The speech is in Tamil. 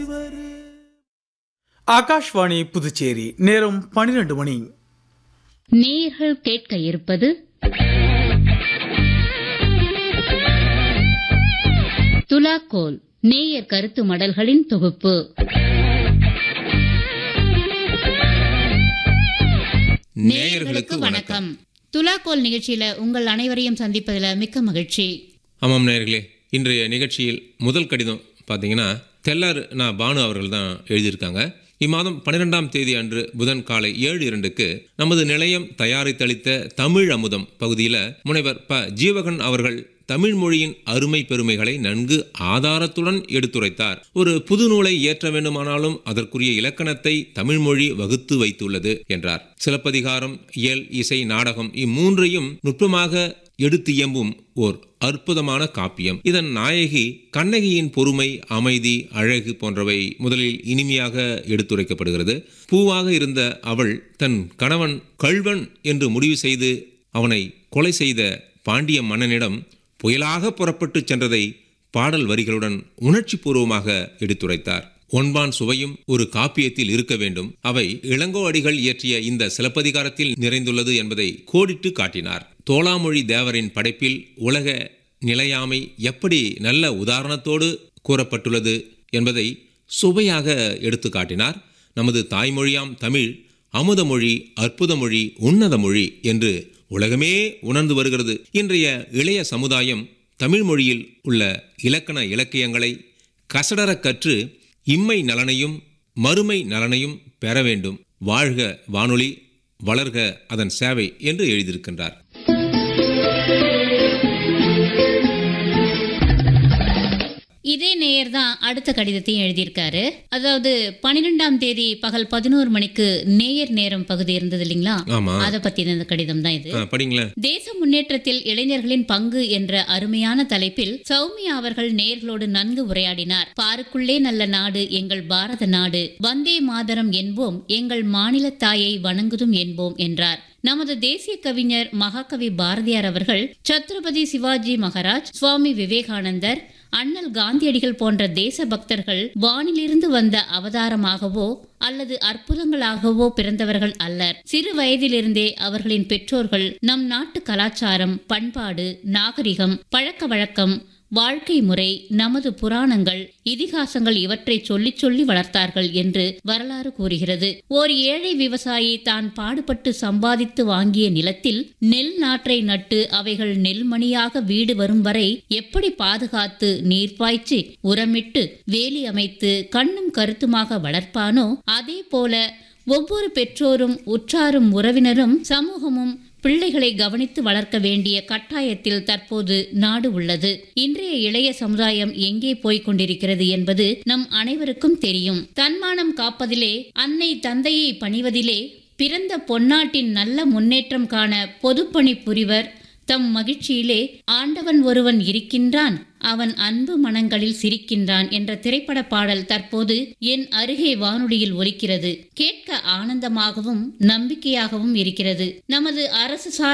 ஆகாஷ்வாணி புதுச்சேரி நேரம் பனிரெண்டு மணி நேயர்கள் கேட்க இருப்பது துலாக்கோல் நேயர் கருத்து மடல்களின் தொகுப்பு நேயர்களுக்கு வணக்கம் துலாக்கோல் நிகழ்ச்சியில உங்கள் அனைவரையும் சந்திப்பதில் மிக்க மகிழ்ச்சி ஆமாம் நேயர்களே இன்றைய நிகழ்ச்சியில் முதல் கடிதம் பார்த்தீங்கன்னா தெல்லார் நான் பானு அவர்கள் தான் எழுதியிருக்காங்க இம்மாதம் பன்னிரெண்டாம் தேதி அன்று புதன் காலை ஏழு இரண்டுக்கு நமது நிலையம் தயாரித்தளித்த தமிழ் அமுதம் பகுதியில் முனைவர் ப ஜீவகன் அவர்கள் தமிழ் மொழியின் அருமை பெருமைகளை நன்கு ஆதாரத்துடன் எடுத்துரைத்தார் ஒரு புது நூலை இயற்ற வேண்டுமானாலும் அதற்குரிய இலக்கணத்தை தமிழ் மொழி வகுத்து வைத்துள்ளது என்றார் சிலப்பதிகாரம் இயல் இசை நாடகம் இம்மூன்றையும் நுட்பமாக எடுத்து இயம்பும் ஓர் அற்புதமான காப்பியம் இதன் நாயகி கண்ணகியின் பொறுமை அமைதி அழகு போன்றவை முதலில் இனிமையாக எடுத்துரைக்கப்படுகிறது பூவாக இருந்த அவள் தன் கணவன் கள்வன் என்று முடிவு செய்து அவனை கொலை செய்த பாண்டிய மன்னனிடம் புயலாக புறப்பட்டுச் சென்றதை பாடல் வரிகளுடன் உணர்ச்சி பூர்வமாக எடுத்துரைத்தார் ஒன்பான் சுவையும் ஒரு காப்பியத்தில் இருக்க வேண்டும் அவை இளங்கோ அடிகள் இயற்றிய இந்த சிலப்பதிகாரத்தில் நிறைந்துள்ளது என்பதை கோடிட்டு காட்டினார் தோளாமொழி தேவரின் படைப்பில் உலக நிலையாமை எப்படி நல்ல உதாரணத்தோடு கூறப்பட்டுள்ளது என்பதை சுவையாக எடுத்து காட்டினார் நமது தாய்மொழியாம் தமிழ் அமுத மொழி அற்புத மொழி உன்னத மொழி என்று உலகமே உணர்ந்து வருகிறது இன்றைய இளைய சமுதாயம் தமிழ் மொழியில் உள்ள இலக்கண இலக்கியங்களை கசடரக் கற்று இம்மை நலனையும் மறுமை நலனையும் பெற வேண்டும் வாழ்க வானொலி வளர்க அதன் சேவை என்று எழுதியிருக்கின்றார் இதே நேயர் தான் அடுத்த கடிதத்தையும் எழுதியிருக்காரு அதாவது பன்னிரெண்டாம் தேதி பகல் பதினோரு மணிக்கு நேயர் நேரம் பகுதி இருந்தது இல்லைங்களா ஆமா அதை பத்தின இந்த கடிதம் தான் இது ஆ, படிங்களேன் தேச முன்னேற்றத்தில் இளைஞர்களின் பங்கு என்ற அருமையான தலைப்பில் சௌமியா அவர்கள் நேர்களோடு நன்கு உரையாடினார் பாருக்குள்ளே நல்ல நாடு எங்கள் பாரத நாடு வந்தே மாதரம் என்போம் எங்கள் மாநில தாயை வணங்குதும் என்போம் என்றார் நமது தேசிய கவிஞர் மகாகவி பாரதியார் அவர்கள் சத்ரபதி சிவாஜி மகாராஜ் சுவாமி விவேகானந்தர் அண்ணல் காந்தியடிகள் போன்ற தேச பக்தர்கள் வானிலிருந்து வந்த அவதாரமாகவோ அல்லது அற்புதங்களாகவோ பிறந்தவர்கள் அல்லர் சிறு வயதிலிருந்தே அவர்களின் பெற்றோர்கள் நம் நாட்டு கலாச்சாரம் பண்பாடு நாகரிகம் பழக்க வழக்கம் வாழ்க்கை முறை நமது புராணங்கள் இதிகாசங்கள் இவற்றை சொல்லிச் சொல்லி வளர்த்தார்கள் என்று வரலாறு கூறுகிறது ஓர் ஏழை விவசாயி தான் பாடுபட்டு சம்பாதித்து வாங்கிய நிலத்தில் நெல் நாற்றை நட்டு அவைகள் நெல்மணியாக வீடு வரும் வரை எப்படி பாதுகாத்து நீர் பாய்ச்சி உரமிட்டு வேலி அமைத்து கண்ணும் கருத்துமாக வளர்ப்பானோ அதே போல ஒவ்வொரு பெற்றோரும் உற்றாரும் உறவினரும் சமூகமும் பிள்ளைகளை கவனித்து வளர்க்க வேண்டிய கட்டாயத்தில் தற்போது நாடு உள்ளது இன்றைய இளைய சமுதாயம் எங்கே போய்க் கொண்டிருக்கிறது என்பது நம் அனைவருக்கும் தெரியும் தன்மானம் காப்பதிலே அன்னை தந்தையை பணிவதிலே பிறந்த பொன்னாட்டின் நல்ல முன்னேற்றம் காண பொதுப்பணி புரிவர் தம் மகிழ்ச்சியிலே ஆண்டவன் ஒருவன் இருக்கின்றான் அவன் அன்பு மனங்களில் சிரிக்கின்றான் என்ற திரைப்பட பாடல் தற்போது என் அருகே வானொலியில் ஒலிக்கிறது கேட்க ஆனந்தமாகவும் நம்பிக்கையாகவும் இருக்கிறது நமது அரசு சார்